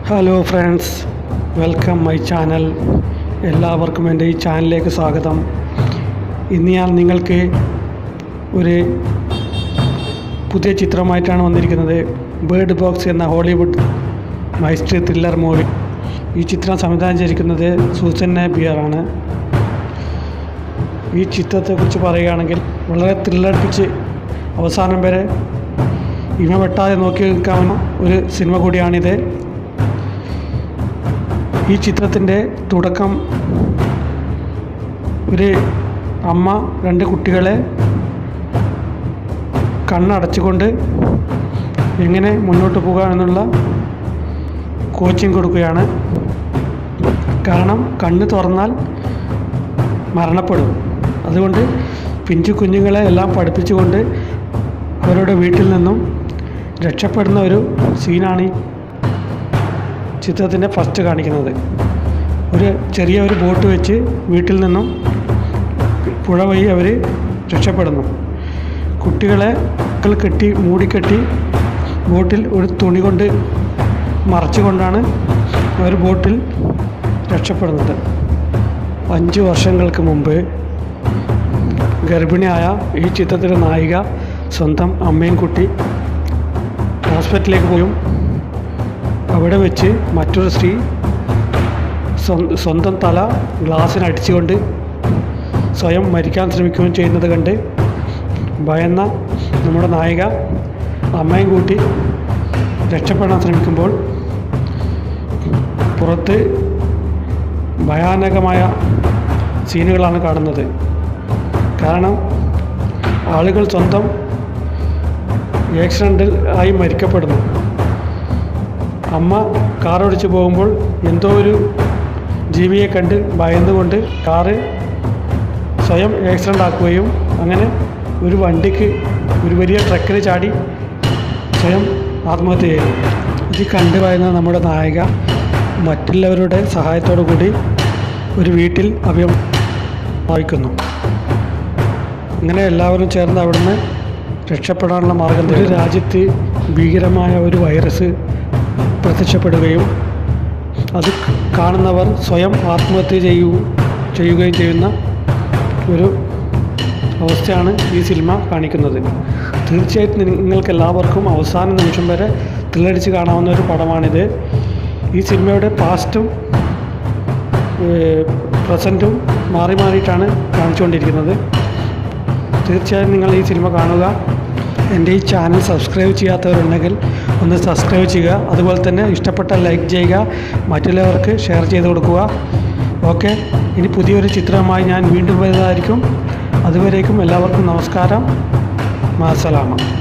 hello friends welcome my channel എല്ലാവർക്കും എൻ്റെ ഈ ചാനലിലേക്ക് സ്വാഗതം ഇന്ന് ഞാൻ നിങ്ങൾക്ക് ഒരു പുതിയ ചിത്രമായിട്ടാണ് വന്നിരിക്കുന്നത് ബേർഡ് ബോക്സ് എന്ന ഹോളിവുഡ് മൈസ്റ്ററി ത്രില്ലർ മൂവി ഈ ചിത്രം സംവിധാനം ചെയ്തിരിക്കുന്നത് സൂസൻ ബിയറാണ് ഈ ചിത്രത്തെക്കുറിച്ച് പറയുകയാണെങ്കിൽ വളരെ ത്രില്ലടിപ്പിച്ച് അവസാനം വരെ ഇമ വെട്ടാതെ നോക്കി നിൽക്കാവുന്ന ഒരു സിനിമ കൂടിയാണിത് ഈ ചിത്രത്തിൻ്റെ തുടക്കം ഒരു അമ്മ രണ്ട് കുട്ടികളെ കണ്ണടച്ചുകൊണ്ട് എങ്ങനെ മുന്നോട്ട് പോകുക എന്നുള്ള കോച്ചിങ് കൊടുക്കുകയാണ് കാരണം കണ്ണ് തുറന്നാൽ മരണപ്പെടും അതുകൊണ്ട് പിഞ്ചു കുഞ്ഞുങ്ങളെ എല്ലാം പഠിപ്പിച്ചുകൊണ്ട് അവരുടെ വീട്ടിൽ നിന്നും രക്ഷപ്പെടുന്ന ഒരു സീനാണ് ഈ ചിത്രത്തിൻ്റെ ഫസ്റ്റ് കാണിക്കുന്നത് ഒരു ചെറിയ ഒരു ബോട്ട് വെച്ച് വീട്ടിൽ നിന്നും പുഴ വഴി അവർ രക്ഷപ്പെടുന്നു കുട്ടികളെ മക്കൾ കെട്ടി മൂടിക്കെട്ടി ബോട്ടിൽ ഒരു തുണി കൊണ്ട് മറച്ചുകൊണ്ടാണ് അവർ ബോട്ടിൽ രക്ഷപ്പെടുന്നത് അഞ്ച് വർഷങ്ങൾക്ക് മുമ്പ് ഗർഭിണിയായ ഈ ചിത്രത്തിലെ നായിക സ്വന്തം അമ്മയും കുട്ടി ഹോസ്പിറ്റലിലേക്ക് പോയും അവിടെ വെച്ച് മറ്റൊരു സ്ത്രീ സ്വ- സ്വന്തം തല ഗ്ലാസ്സിന് അടിച്ചുകൊണ്ട് സ്വയം മരിക്കാൻ ശ്രമിക്കുകയും ചെയ്യുന്നത് കണ്ട് ഭയന്ന നമ്മുടെ നായിക അമ്മയും കൂട്ടി രക്ഷപ്പെടാൻ ശ്രമിക്കുമ്പോൾ പുറത്ത് ഭയാനകമായ സീനുകളാണ് കാണുന്നത് കാരണം ആളുകൾ സ്വന്തം ആക്സിഡൻറ്റിൽ ആയി മരിക്കപ്പെടുന്നു അമ്മ കാർ ഓടിച്ച് പോകുമ്പോൾ എന്തോ ഒരു ജീവിയെ കണ്ട് ഭയന്നുകൊണ്ട് കാറ് സ്വയം ആക്സിഡൻ്റ് ആക്കുകയും അങ്ങനെ ഒരു വണ്ടിക്ക് ഒരു വലിയ ട്രക്കിൽ ചാടി സ്വയം ആത്മഹത്യ ചെയ്തു ഇത് കണ്ടു പറയുന്ന നമ്മുടെ നായിക മറ്റുള്ളവരുടെ സഹായത്തോടു കൂടി ഒരു വീട്ടിൽ അഭയം ഭാവിക്കുന്നു ഇങ്ങനെ എല്ലാവരും ചേർന്ന് അവിടുന്ന് രക്ഷപ്പെടാനുള്ള മാർഗം ഒരു രാജ്യത്ത് ഭീകരമായ ഒരു വൈറസ് പ്രത്യക്ഷപ്പെടുകയും അത് കാണുന്നവർ സ്വയം ആത്മഹത്യ ചെയ്യൂ ചെയ്യുകയും ചെയ്യുന്ന ഒരു അവസ്ഥയാണ് ഈ സിനിമ കാണിക്കുന്നത് തീർച്ചയായിട്ടും നിങ്ങൾക്ക് എല്ലാവർക്കും അവസാന നിമിഷം വരെ ത്രില്ലടിച്ച് കാണാവുന്ന ഒരു പടമാണിത് ഈ സിനിമയുടെ പാസ്റ്റും പ്രസൻറ്റും മാറി മാറിയിട്ടാണ് കാണിച്ചുകൊണ്ടിരിക്കുന്നത് തീർച്ചയായും നിങ്ങൾ ഈ സിനിമ കാണുക എൻ്റെ ഈ ചാനൽ സബ്സ്ക്രൈബ് ചെയ്യാത്തവരുണ്ടെങ്കിൽ ഒന്ന് സബ്സ്ക്രൈബ് ചെയ്യുക അതുപോലെ തന്നെ ഇഷ്ടപ്പെട്ട ലൈക്ക് ചെയ്യുക മറ്റുള്ളവർക്ക് ഷെയർ ചെയ്ത് കൊടുക്കുക ഓക്കെ ഇനി പുതിയൊരു ചിത്രമായി ഞാൻ വീണ്ടും വരുന്നതായിരിക്കും അതുവരേക്കും എല്ലാവർക്കും നമസ്കാരം മാസലാമ